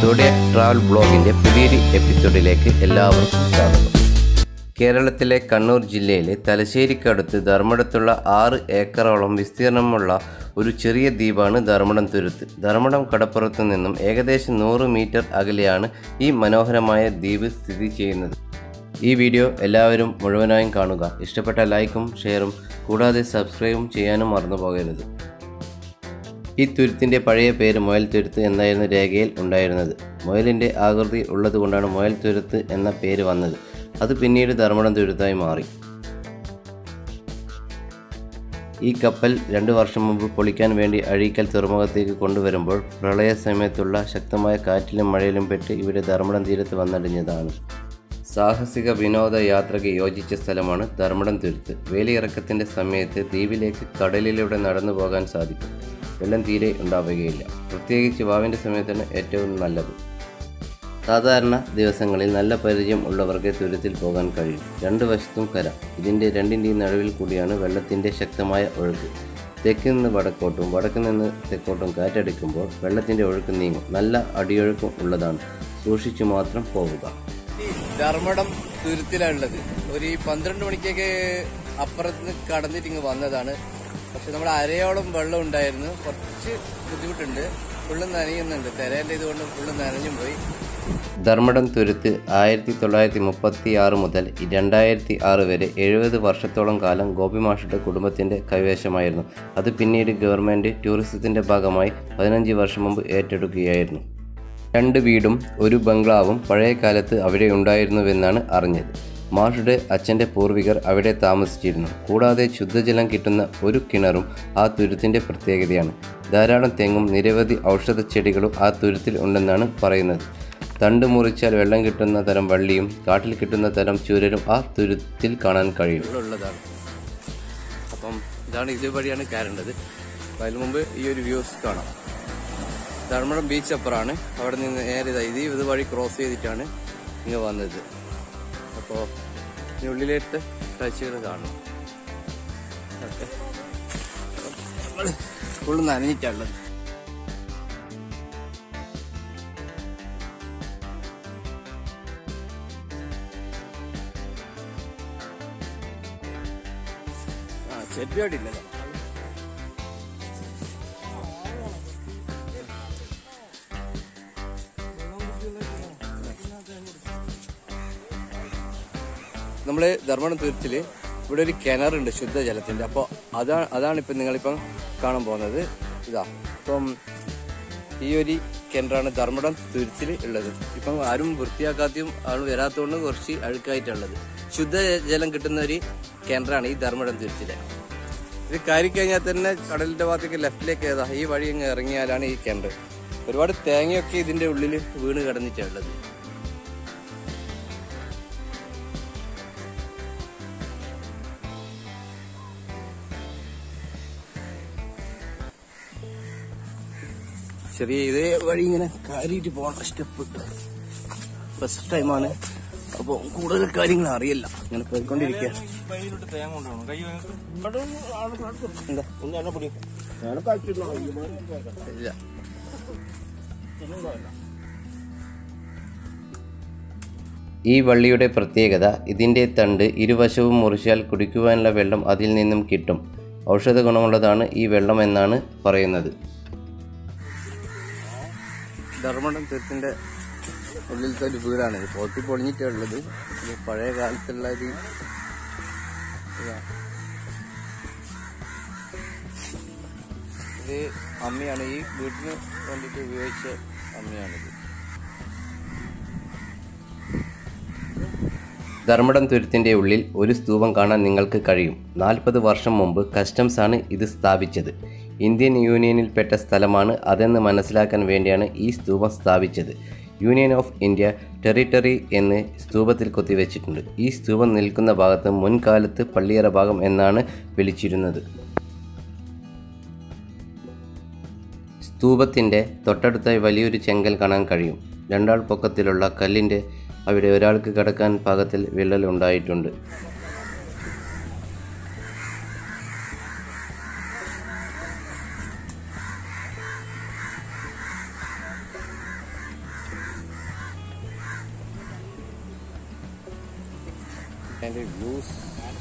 Zodiac travel ബ്ലോഗിൻ്റെ പുതിയൊരു എപ്പിസോഡിലേക്ക് എല്ലാവർക്കും സ്വാഗതം കേരളത്തിലെ കണ്ണൂർ ജില്ലയിലെ തലശ്ശേരിക്കടുത്ത് ധർമ്മടത്തുള്ള ആറ് ഏക്കറോളം വിസ്തീർണമുള്ള ഒരു ചെറിയ ദ്വീപാണ് ധർമ്മടം തുരുത്ത് ധർമ്മടം കടപ്പുറത്തു നിന്നും ഏകദേശം നൂറ് മീറ്റർ അകലെയാണ് ഈ മനോഹരമായ ദ്വീപ് സ്ഥിതി ചെയ്യുന്നത് ഈ വീഡിയോ എല്ലാവരും മുഴുവനായും കാണുക ഇഷ്ടപ്പെട്ട ലൈക്കും ഷെയറും കൂടാതെ സബ്സ്ക്രൈബും ചെയ്യാനും മറന്നു പോകരുത് ഈ തുരുത്തിൻ്റെ പഴയ പേര് മുയൽ തുരുത്ത് എന്നായിരുന്നു രേഖയിൽ ഉണ്ടായിരുന്നത് മുയലിൻ്റെ ആകൃതി ഉള്ളതുകൊണ്ടാണ് മുയൽ തുരുത്ത് എന്ന പേര് വന്നത് അത് പിന്നീട് ധർമ്മടം തുരുത്തായി മാറി ഈ കപ്പൽ രണ്ട് വർഷം മുമ്പ് പൊളിക്കാൻ വേണ്ടി അഴീക്കൽ തുറമുഖത്തേക്ക് കൊണ്ടുവരുമ്പോൾ പ്രളയ സമയത്തുള്ള ശക്തമായ കാറ്റിലും മഴയിലും പെട്ട് ഇവിടെ ധർമ്മടം തീരത്ത് വന്നടിഞ്ഞതാണ് സാഹസിക വിനോദ യാത്രയ്ക്ക് യോജിച്ച സ്ഥലമാണ് ധർമ്മടം തുരുത്ത് വേലിയിറക്കത്തിൻ്റെ സമയത്ത് ദ്വീപിലേക്ക് കടലിലൂടെ നടന്നു പോകാൻ സാധിക്കും വെള്ളം തീരെ ഉണ്ടാവുകയില്ല പ്രത്യേകിച്ച് വാവിൻ്റെ സമയത്താണ് ഏറ്റവും നല്ലത് സാധാരണ ദിവസങ്ങളിൽ നല്ല പരിചയം ഉള്ളവർക്ക് തുരുത്തിൽ പോകാൻ കഴിയും രണ്ട് വശത്തും കര ഇതിൻ്റെ രണ്ടിൻ്റെയും നടുവിൽ കൂടിയാണ് വെള്ളത്തിൻ്റെ ശക്തമായ ഒഴുക്ക് തെക്ക് നിന്ന് വടക്കോട്ടും വടക്ക് നിന്ന് തെക്കോട്ടും കാറ്റടിക്കുമ്പോൾ വെള്ളത്തിൻ്റെ ഒഴുക്ക് നീങ്ങും നല്ല അടിയൊഴുക്കും ഉള്ളതാണ് സൂക്ഷിച്ചു മാത്രം പോവുക ധർമ്മടം തുരുത്തിലാണുള്ളത് ഒരു ഈ പന്ത്രണ്ട് മണിക്കൊക്കെ അപ്പുറത്ത് നിന്ന് കടന്നിട്ട് ഇങ്ങ് വന്നതാണ് പക്ഷെ നമ്മുടെ അരയോളം വെള്ളം ഉണ്ടായിരുന്നു കുറച്ച് ബുദ്ധിമുട്ടുണ്ട് ഫുള്ള് നനയുന്നുണ്ട് തിരേൻ്റെ ഇതുകൊണ്ട് ഫുള്ള് നനഞ്ഞും പോയി ധർമ്മടം തുരുത്ത് ആയിരത്തി തൊള്ളായിരത്തി മുപ്പത്തി ആറ് മുതൽ രണ്ടായിരത്തി ആറ് വരെ എഴുപത് വർഷത്തോളം കാലം ഗോപിമാഷയുടെ കുടുംബത്തിൻ്റെ കൈവശമായിരുന്നു അത് പിന്നീട് ഗവൺമെൻറ് ടൂറിസത്തിൻ്റെ ഭാഗമായി പതിനഞ്ച് വർഷം മുമ്പ് ഏറ്റെടുക്കുകയായിരുന്നു രണ്ട് വീടും ഒരു ബംഗ്ലാവും പഴയ കാലത്ത് അവിടെ ഉണ്ടായിരുന്നുവെന്നാണ് അറിഞ്ഞത് മാഷുടെ അച്ഛൻ്റെ പൂർവികർ അവിടെ താമസിച്ചിരുന്നു കൂടാതെ ശുദ്ധജലം കിട്ടുന്ന ഒരു കിണറും ആ തുരുത്തിൻ്റെ പ്രത്യേകതയാണ് ധാരാളം തെങ്ങും നിരവധി ഔഷധ ചെടികളും ആ തുരുത്തിൽ ഉണ്ടെന്നാണ് പറയുന്നത് തണ്ട് മുറിച്ചാൽ വെള്ളം കിട്ടുന്ന തരം വള്ളിയും കാട്ടിൽ കിട്ടുന്ന തരം ചുരരും ആ തുരുത്തിൽ കാണാൻ കഴിയും ഇവിടെ ഉള്ളതാണ് അപ്പം ഇതാണ് ഇതുവഴിയാണ് കയറേണ്ടത് അപ്പം അതിന് മുമ്പ് ഈ ഒരു വ്യൂസ് കാണാം ധർമ്മടം ബീച്ച് അപ്പുറമാണ് അവിടെ നിന്ന് നേരെ ഇതാ ഇത് ഇതുവഴി ക്രോസ് ചെയ്തിട്ടാണ് ഇങ്ങ് വന്നത് അപ്പോൾ ഇനി ഉള്ളിലേക്ക് കാഴ്ചകൾ കാണും ഫുള്ള് നനഞ്ഞിട്ടുള്ളത് ആ ചെരുപ്പിയോട്ടില്ലല്ലോ നമ്മള് ധർമ്മടം തുരുത്തില് ഇവിടെ ഒരു കിണറുണ്ട് ശുദ്ധജലത്തിന്റെ അപ്പോൾ അതാണ് അതാണ് ഇപ്പം നിങ്ങളിപ്പം കാണാൻ പോകുന്നത് ഇതാ ഇപ്പം ഈ ഒരു കിണറാണ് ധർമ്മടം തുരുത്തിൽ ഉള്ളത് ഇപ്പം ആരും വൃത്തിയാക്കാത്തതും ആരും വരാത്തതുകൊണ്ട് കുറച്ച് അഴുക്കായിട്ടുള്ളത് ശുദ്ധജലം കിട്ടുന്ന ഒരു കിണറാണ് ഈ ധർമ്മടം തുരുത്തിലെ ഇത് കയറി കഴിഞ്ഞാൽ തന്നെ കടലിന്റെ ഭാഗത്തേക്ക് ലെഫ്റ്റിലേക്ക് ഏതാ ഈ വഴി അങ്ങ് ഇറങ്ങിയാലാണ് ഈ കിണർ ഒരുപാട് തേങ്ങയൊക്കെ ഇതിന്റെ ഉള്ളിൽ വീണ് കിടന്നിട്ടുള്ളത് ചെറിയ ഇതേ വഴി ഇങ്ങനെ കയറിയിട്ട് പോകണം സ്റ്റെപ്പ് ഫസ്റ്റ് ടൈമാണ് അപ്പോൾ കൂടുതൽ കാര്യങ്ങൾ അറിയില്ല ഇങ്ങനെ പോയിക്കൊണ്ടിരിക്കുക എന്താ ഇല്ല ഈ വള്ളിയുടെ പ്രത്യേകത ഇതിൻ്റെ തണ്ട് ഇരുവശവും മുറിച്ചാൽ കുടിക്കുവാനുള്ള വെള്ളം അതിൽ നിന്നും കിട്ടും ഔഷധ ഗുണമുള്ളതാണ് ഈ വെള്ളം എന്നാണ് പറയുന്നത് ധർമ്മടം തെത്തിന്റെ ഉള്ളിലത്തെ ഒരു വീടാണ് ഇത് പൊട്ടി പൊളിഞ്ഞിട്ടുള്ളത് ഇത് പഴയ കാലത്തുള്ള ഒരു ഇതാ. ഇത് അമ്മയാണ് ഈ വീട്ടിന് വേണ്ടിയിട്ട് ഉപയോഗിച്ച അമ്മയാണിത് ധർമ്മടം തുരുത്തിൻ്റെ ഉള്ളിൽ ഒരു സ്തൂപം കാണാൻ നിങ്ങൾക്ക് കഴിയും നാൽപ്പത് വർഷം മുമ്പ് കസ്റ്റംസ് ആണ് ഇത് സ്ഥാപിച്ചത് ഇന്ത്യൻ യൂണിയനിൽപ്പെട്ട സ്ഥലമാണ് അതെന്ന് മനസ്സിലാക്കാൻ വേണ്ടിയാണ് ഈ സ്തൂപം സ്ഥാപിച്ചത് യൂണിയൻ ഓഫ് ഇന്ത്യ ടെറിട്ടറി എന്ന് സ്തൂപത്തിൽ കൊത്തിവെച്ചിട്ടുണ്ട് ഈ സ്തൂപം നിൽക്കുന്ന ഭാഗത്ത് മുൻകാലത്ത് പള്ളിയറ ഭാഗം എന്നാണ് വിളിച്ചിരുന്നത് സ്തൂപത്തിൻ്റെ തൊട്ടടുത്തായി വലിയൊരു ചെങ്കൽ കാണാൻ കഴിയും രണ്ടാൾ പൊക്കത്തിലുള്ള കല്ലിൻ്റെ അവിടെ ഒരാൾക്ക് കിടക്കാൻ പാകത്തിൽ വിള്ളൽ ഉണ്ടായിട്ടുണ്ട് അതിൻ്റെ വ്യൂസ്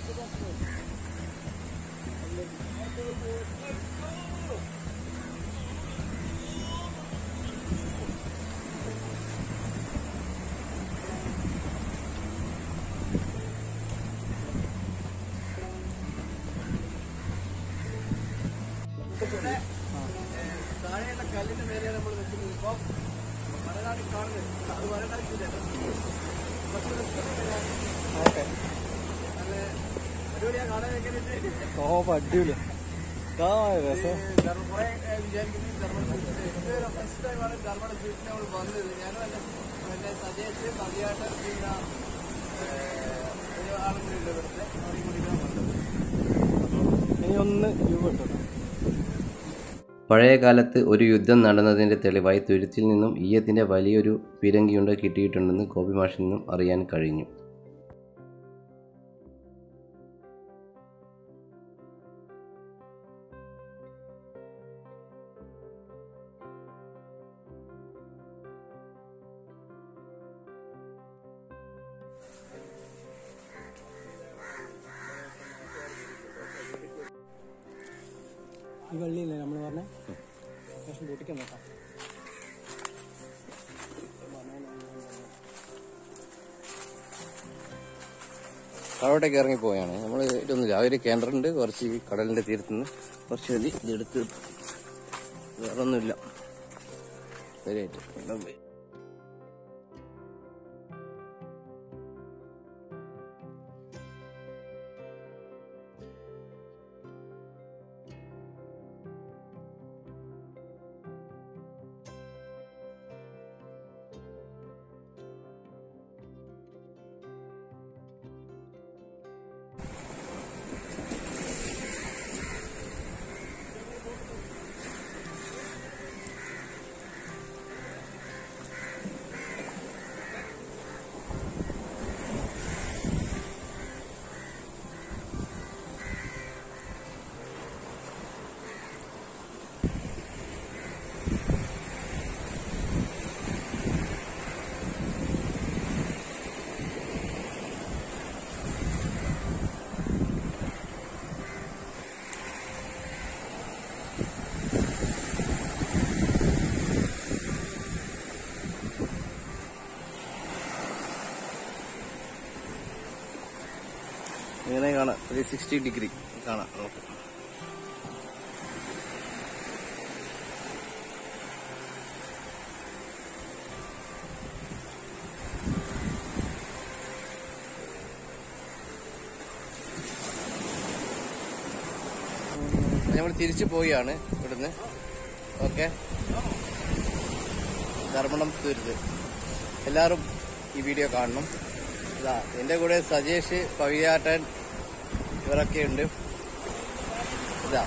താഴെയുള്ള കല്ലിന്റെ മേലെയാണ് നമ്മൾ നിൽക്കുന്നത് ഇപ്പോൾ മലനാട് കാണുന്നത് അത് മലനാടില്ല അടിപൊളിയാണ് കാണാൻ എങ്ങനെയുണ്ട് ഓ അടിപൊളി ആ രസം കുറെ വിചാരിക്കുന്നത് ധർമ്മടം ഫസ്റ്റ് ടൈമാണ് ധർമ്മടം ബീച്ചിൽ നമ്മൾ വന്നത് ഞാനും എൻ്റെ എൻ്റെ സജേഷ് മതിയായിട്ട് ചെയ്യുന്ന ഒരു ആളും കൂടി ഉണ്ട് ഇവിടുത്തെ അവരെയും കൂടിയിട്ടാണ് വന്നത് ഇനി ഒന്ന് വ്യൂ കിട്ടും പഴയ കാലത്ത് ഒരു യുദ്ധം നടന്നതിൻ്റെ തെളിവായി തുരുത്തിൽ നിന്നും ഈയത്തിൻ്റെ വലിയൊരു പിരങ്കിയുണ്ട കിട്ടിയിട്ടുണ്ടെന്ന് ഗോപി മാഷിൽ നിന്നും അറിയാൻ കഴിഞ്ഞു ഈ വള്ളിയില്ലേ നമ്മൾ പറഞ്ഞ പക്ഷെ പൊട്ടിക്കാൻ നോക്കാം താഴോട്ടേക്ക് ഇറങ്ങി പോയാണ് നമ്മൾ ഇതൊന്നുമില്ല ആ ഒരു കിണറുണ്ട് കുറച്ച് ഈ കടലിന്റെ തീരത്ത് നിന്ന് കുറച്ച് മതി ഇതെടുത്ത് വേറെ ഒന്നുമില്ല ശരിയായിട്ട് എല്ലാം പോയി. ഇങ്ങനെ കാണാം ത്രീ സിക്സ്റ്റി ഡിഗ്രി കാണാം നമുക്ക് നമ്മൾ തിരിച്ചു പോവുകയാണ് ഇവിടുന്ന് ഓക്കെ ധർമ്മണം തുരുത് എല്ലാവരും ഈ വീഡിയോ കാണണം ഇതാ എൻ്റെ കൂടെ സജേഷ് പവിയാട്ടൻ ഇവരൊക്കെ ഉണ്ട് ഇതാ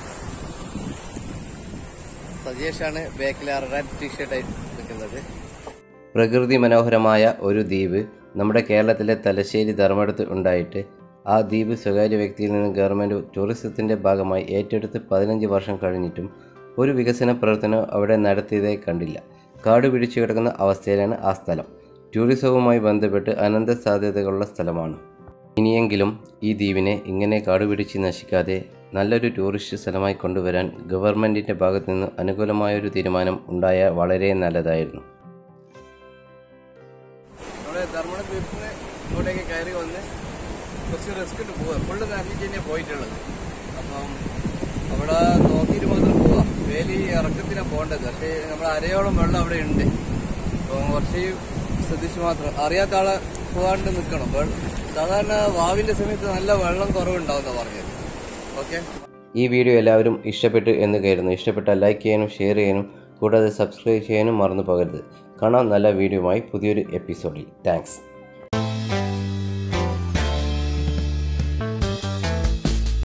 സജേഷാണ് ബാക്കിൽ റെഡ് ടീഷർട്ടായി നിൽക്കുന്നത് പ്രകൃതി മനോഹരമായ ഒരു ദ്വീപ് നമ്മുടെ കേരളത്തിലെ തലശ്ശേരി ധർമ്മടത്ത് ഉണ്ടായിട്ട് ആ ദ്വീപ് സ്വകാര്യ വ്യക്തിയിൽ നിന്ന് ഗവൺമെൻറ് ടൂറിസത്തിൻ്റെ ഭാഗമായി ഏറ്റെടുത്ത് പതിനഞ്ച് വർഷം കഴിഞ്ഞിട്ടും ഒരു വികസന പ്രവർത്തനം അവിടെ നടത്തിയതായി കണ്ടില്ല കാട് പിടിച്ചു കിടക്കുന്ന അവസ്ഥയിലാണ് ആ സ്ഥലം ടൂറിസവുമായി ബന്ധപ്പെട്ട് അനന്ത സാധ്യതകളുള്ള സ്ഥലമാണ് ഇനിയെങ്കിലും ഈ ദ്വീപിനെ ഇങ്ങനെ കാടുപിടിച്ച് നശിക്കാതെ നല്ലൊരു ടൂറിസ്റ്റ് സ്ഥലമായി കൊണ്ടുവരാൻ ഗവൺമെൻറ്റിൻ്റെ ഭാഗത്തു നിന്ന് അനുകൂലമായൊരു തീരുമാനം ഉണ്ടായാൽ വളരെ നല്ലതായിരുന്നു നമ്മുടെ ധർമ്മട തീർത്തിന് ഇങ്ങോട്ടേക്ക് കയറി വന്ന് കുറച്ച് റിസ്ക് ഇട്ട് പോവാം ഫുള്ള് നനഞ്ഞിട്ട് തന്നെയാണ് പോയിട്ടുള്ളത് അപ്പം അവിടെ നോക്കിയിട്ട് മാത്രം പോവാം വേലി ഇറക്കത്തിനാണ് പോകേണ്ടത് പക്ഷേ നമ്മൾ അരയോളം വെള്ളം അവിടെ ഉണ്ട് അപ്പം കുറച്ച് ശ്രദ്ധിച്ച് മാത്രം അറിയാത്ത ആളെ പോകാണ്ട് നിൽക്കണം വെ- സാധാരണ വാവിന്റെ സമയത്ത് നല്ല വെള്ളം കുറവുണ്ടാവുന്ന പറഞ്ഞത് ഓക്കെ ഈ വീഡിയോ എല്ലാവരും ഇഷ്ടപ്പെട്ടു എന്ന് കരുതുന്നു ഇഷ്ടപ്പെട്ടാൽ ലൈക്ക് ചെയ്യാനും ഷെയർ ചെയ്യാനും കൂടാതെ സബ്സ്ക്രൈബ് ചെയ്യാനും മറന്നു പോകരുത് കാണാം നല്ല വീഡിയോയുമായി പുതിയൊരു എപ്പിസോഡിൽ താങ്ക്സ്